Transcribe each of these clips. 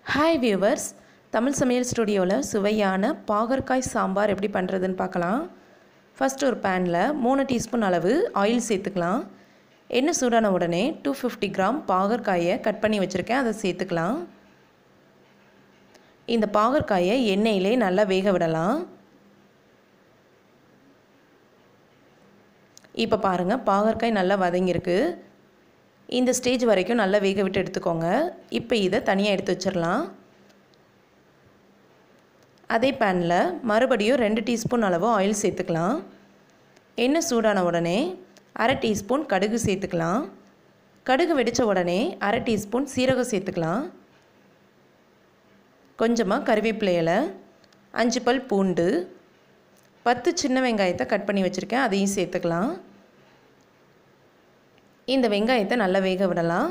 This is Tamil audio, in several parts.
ஹாய் வியூவர்ஸ் தமிழ் சமையல் ஸ்டுடியோவில் சுவையான பாகற்காய் சாம்பார் எப்படி பண்ணுறதுன்னு பார்க்கலாம் ஃபஸ்ட் ஒரு பேனில் மூணு டீஸ்பூன் அளவு ஆயில் சேர்த்துக்கலாம் எண்ணெய் சூடான உடனே டூ ஃபிஃப்டி கிராம் பாகற்காயை கட் பண்ணி வச்சுருக்கேன் அதை சேர்த்துக்கலாம் இந்த பாகற்காயை எண்ணெயிலே நல்லா வேக விடலாம் இப்போ பாருங்கள் பாகற்காய் நல்லா வதங்கியிருக்கு இந்த ஸ்டேஜ் வரைக்கும் நல்லா வேக விட்டு எடுத்துக்கோங்க இப்போ இதை தனியாக எடுத்து வச்சிடலாம் அதே பேனில் மறுபடியும் ரெண்டு டீஸ்பூன் அளவு ஆயில் சேர்த்துக்கலாம் எண்ணெய் சூடான உடனே அரை டீஸ்பூன் கடுகு சேர்த்துக்கலாம் கடுகு வெடித்த உடனே அரை டீஸ்பூன் சீரகம் சேர்த்துக்கலாம் கொஞ்சமாக கருவேப்பிலை இலை அஞ்சு பல் பூண்டு பத்து சின்ன வெங்காயத்தை கட் பண்ணி வச்சுருக்கேன் அதையும் சேர்த்துக்கலாம் இந்த வெங்காயத்தை நல்லா வேக விடலாம்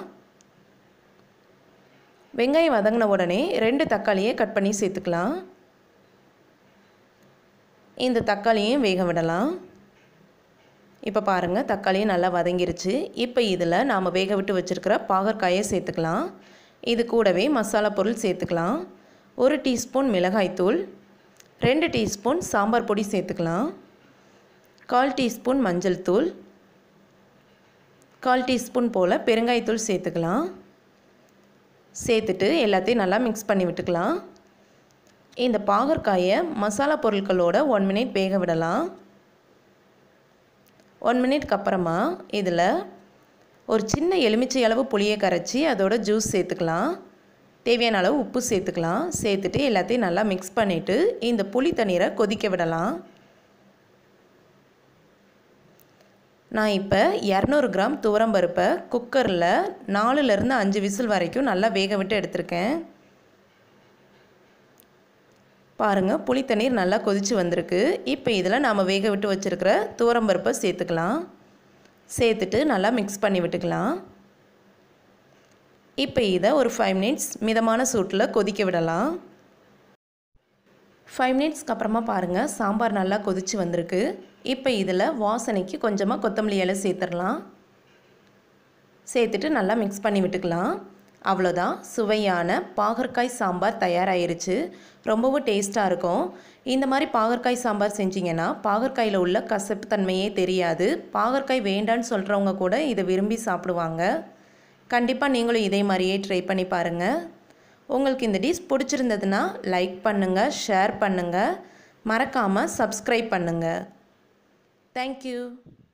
வெங்காயம் வதங்கின உடனே ரெண்டு தக்காளியை கட் பண்ணி சேர்த்துக்கலாம் இந்த தக்காளியும் வேக விடலாம் இப்போ பாருங்கள் தக்காளியும் நல்லா வதங்கிருச்சு இப்போ இதில் நாம் வேக விட்டு வச்சுருக்கிற பாகற்காயை சேர்த்துக்கலாம் இது கூடவே மசாலா பொருள் சேர்த்துக்கலாம் ஒரு டீஸ்பூன் மிளகாய்த்தூள் ரெண்டு டீஸ்பூன் சாம்பார் பொடி சேர்த்துக்கலாம் கால் டீஸ்பூன் மஞ்சள் தூள் கால் டீஸ்பூன் போல் பெருங்காயத்தூள் சேர்த்துக்கலாம் சேர்த்துட்டு எல்லாத்தையும் நல்லா மிக்ஸ் பண்ணி விட்டுக்கலாம் இந்த பாகற்காயை மசாலா பொருட்களோட ஒன் மினிட் வேக விடலாம் ஒன் மினிட்க்கு அப்புறமா இதில் ஒரு சின்ன எலுமிச்சை அளவு புளியை கரைச்சி அதோட ஜூஸ் சேர்த்துக்கலாம் தேவையான அளவு உப்பு சேர்த்துக்கலாம் சேர்த்துட்டு எல்லாத்தையும் நல்லா மிக்ஸ் பண்ணிவிட்டு இந்த புளி தண்ணீரை கொதிக்க விடலாம் நான் இப்போ இரநூறு கிராம் துவரம்பருப்பை குக்கரில் நாலுலேருந்து அஞ்சு விசில் வரைக்கும் நல்லா வேக விட்டு எடுத்திருக்கேன் பாருங்கள் புளி தண்ணீர் நல்லா கொதித்து வந்திருக்கு இப்போ இதில் நாம் வேக விட்டு வச்சுருக்கிற துவரம்பருப்பை சேர்த்துக்கலாம் சேர்த்துட்டு நல்லா மிக்ஸ் பண்ணி விட்டுக்கலாம் இப்போ இதை ஒரு ஃபைவ் மினிட்ஸ் மிதமான சூட்டில் கொதிக்க விடலாம் ஃபைவ் மினிட்ஸ்க்கு அப்புறமா பாருங்கள் சாம்பார் நல்லா கொதித்து வந்திருக்கு இப்போ இதில் வாசனைக்கு கொஞ்சமாக கொத்தமல்லி இலை சேர்த்துடலாம் சேர்த்துட்டு நல்லா மிக்ஸ் பண்ணி விட்டுக்கலாம் அவ்வளோதான் சுவையான பாகற்காய் சாம்பார் தயாராகிருச்சு ரொம்பவும் டேஸ்ட்டாக இருக்கும் இந்த மாதிரி பாகற்காய் சாம்பார் செஞ்சிங்கன்னா பாகற்காயில் உள்ள கசப்பு தன்மையே தெரியாது பாகற்காய் வேண்டான்னு சொல்கிறவங்க கூட இதை விரும்பி சாப்பிடுவாங்க கண்டிப்பாக நீங்களும் இதே மாதிரியே ட்ரை பண்ணி பாருங்கள் உங்களுக்கு இந்த டிஷ் பிடிச்சிருந்ததுன்னா லைக் பண்ணுங்கள் ஷேர் பண்ணுங்கள் மறக்காமல் சப்ஸ்கிரைப் பண்ணுங்கள் தேங்க்யூ